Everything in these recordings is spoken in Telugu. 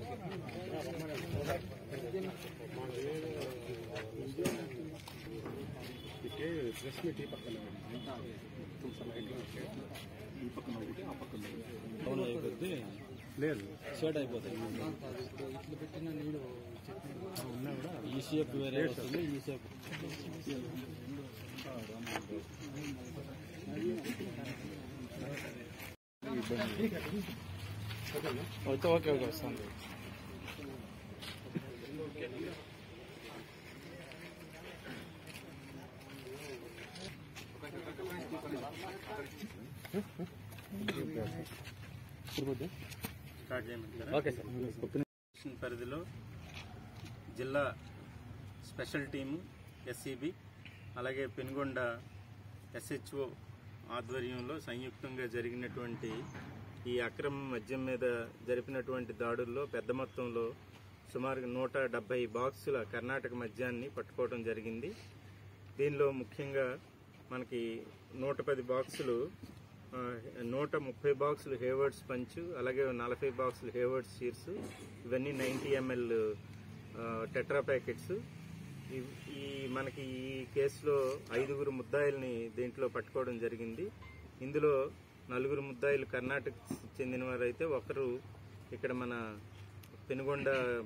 ఇటే ప్రెస్ మీట్ ఈ పక్కన ఈ పక్కన ఒకటి ఆ పక్కన ఒకటి. డౌన్ అయిపోద్ది లేదు షేడ్ అయిపోతాయి ఇట్లా పెట్టిన నీళ్ళు ఉన్నా కూడా ఈ షేప్ వేరే వస్తుంది ఈ షేప్ ఓకే ఓకే ఓకే వస్తుంది స్టార్ట్ చేయమంటారా ఓకే సార్ స్టేషన్ పరిధిలో జిల్లా స్పెషల్ టీము ఎస్సీబీ అలాగే పెనుగొండ ఎస్హెచ్ఓ ఆధ్వర్యంలో సంయుక్తంగా జరిగినటువంటి ఈ అక్రమ మద్యం మీద జరిపినటువంటి దాడుల్లో పెద్ద మొత్తంలో సుమారు నూట డెబ్బై బాక్సుల కర్ణాటక మద్యాన్ని పట్టుకోవడం జరిగింది దీనిలో ముఖ్యంగా మనకి నూట పది బాక్సులు ఆ, నూట ముప్పై బాక్సులు హేవర్డ్స్ పంచ్ అలాగే నలభై బాక్సులు హేవర్డ్స్ చీర్స్ ఇవన్నీ నైంటీ ఎంఎల్ టెట్రా ప్యాకెట్స్ ఈ- ఈ మనకి ఈ కేసులో ఐదుగురు ముద్దాయిల్ని దీంట్లో పట్టుకోవడం జరిగింది ఇందులో నలుగురు ముద్దాయిలు కర్ణాటక చెందిన వారైతే ఒకరు ఇక్కడ మన పెనుగొండ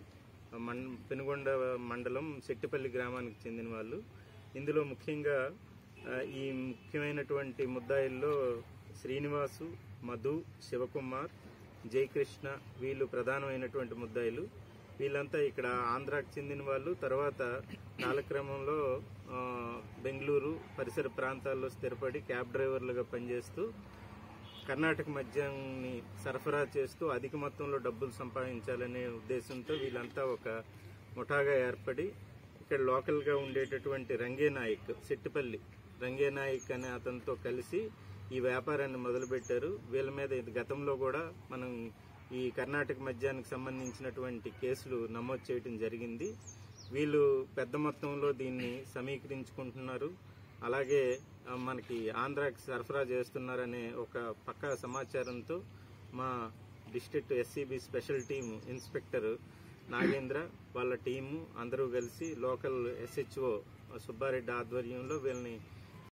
మం పెనుగొండ మండలం శెట్టిపల్లి గ్రామానికి చెందిన వాళ్ళు ఇందులో ముఖ్యంగా ఆ, ఈ ముఖ్యమైనటువంటి ముద్దాయిల్లో శ్రీనివాసు మధు శివకుమార్ జయకృష్ణ వీళ్ళు ప్రధానమైనటువంటి ముద్దాయిలు వీళ్ళంతా ఇక్కడ ఆంధ్రాకు చెందిన వాళ్ళు తర్వాత కాలక్రమంలో ఆ, బెంగళూరు పరిసర ప్రాంతాల్లో స్థిరపడి క్యాబ్ డ్రైవర్లుగా పనిచేస్తూ కర్ణాటక మద్యాన్ని సరఫరా చేస్తూ అధిక మొత్తంలో డబ్బులు సంపాదించాలనే ఉద్దేశంతో వీళ్ళంతా ఒక ముఠాగా ఏర్పడి ఇక్కడ లోకల్ గా ఉండేటటువంటి రంగే నాయక్ సెట్టిపల్లి రంగే నాయక్ అనే అతనితో కలిసి ఈ వ్యాపారాన్ని మొదలుపెట్టారు వీళ్ళ మీద ఇది గతంలో కూడా మనం ఈ కర్ణాటక మద్యానికి సంబంధించినటువంటి కేసులు నమోదు చేయడం జరిగింది వీళ్ళు పెద్ద మొత్తంలో దీన్ని సమీకరించుకుంటున్నారు అలాగే ఆ, మనకి ఆంధ్రాకి సరఫరా చేస్తున్నారనే ఒక పక్కా సమాచారంతో మా district SCB special team inspector Nagendra వాళ్ళ టీము అందరూ కలిసి లోకల్ ఎస్హెచ్ఓ సుబ్బారెడ్డి ఆధ్వర్యంలో వీళ్ళని